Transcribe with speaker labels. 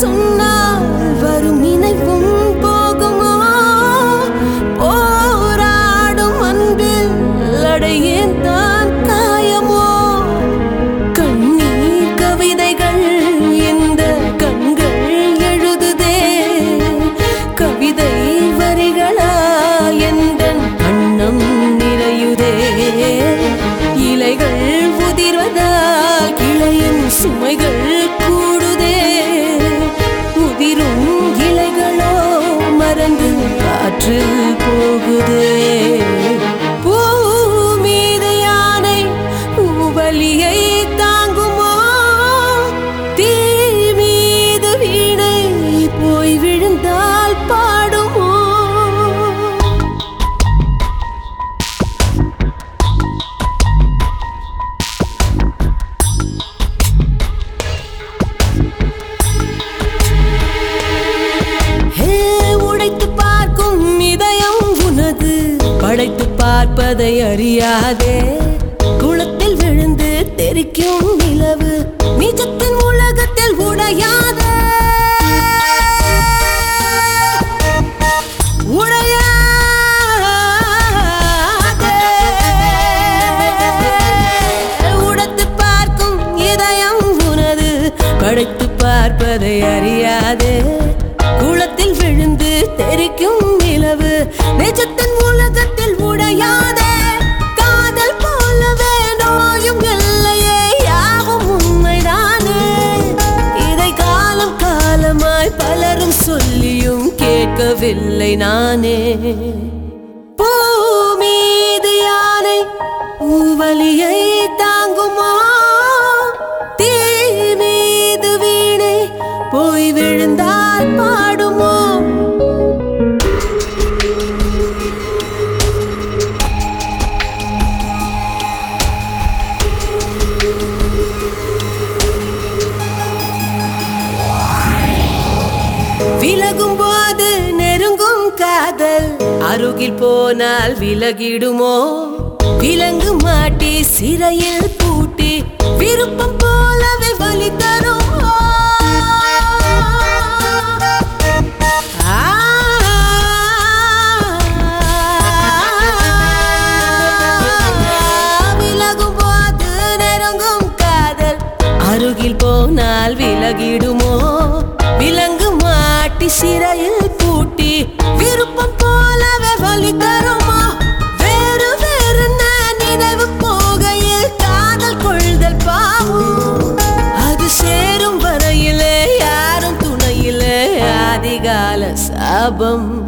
Speaker 1: சொன்னால் வரும் நினைவும் போகுமா போராடும் அன்பில் அடையேன் தான் காயமோ கண்ணீர் கவிதைகள் இந்த கண்கள் எழுதுதே கவிதை வரிகளா எந்தன் கண்ணம் நிறையுதே இலைகள் உதிர்வதால் கிளையின் சுமைகள் கூடுதே உதிரும் இலைகளோ மறந்து காற்றில் போகுதே பூ மீது யானை பூவலியை தாங்குமோ தீ மீது வீணை போய் விழுந்தால் பாடுமோ ஹே உடைத்து பார்க்கும் இதயம் உனது படைத்து பார்ப்பதை அறியாதே குளத்தில் விழுந்து தெரிக்கும் நிலவு நிஜத்தின் உலகத்தில் உடையாதே உடையாதே உடைத்து பார்க்கும் இதயம் உனது படைத்து பார்ப்பதை அறியாதே குளத்தில் விழுந்து தெரிக்கும் நிலவு நிஜத்தின் உலகத்தில் உடையாதே காதல் போலவே நோயும் இல்லையே யாவும் உண்மைதானே இதை காலம் காலமாய் பலரும் சொல்லியும் கேட்கவில்லை நானே பூ மீது யானை பூவலியை தாங்குமா தீ மீது வீணை போய் விழுந்தால் பாடுமோ விலகும் போது நெருங்கும் காதல் அருகில் போனால் விலகிடுமோ விலங்கு மாட்டி சிறையில் பூட்டி விருப்பம் போலவே வழி தருமோ ஆ, விலகும் போது நெருங்கும் காதல் அருகில் போனால் விலகிடுமோ விலங்கு மாட்டி சிறையில் பூட்டி விருப்பம் போலவே வழி தருமா வேறு வேறு நினைவு போகையில் காதல் கொள்தல் பாவம் அது சேரும் வரையிலே யாரும் துணையிலே ஆதிகால சாபம்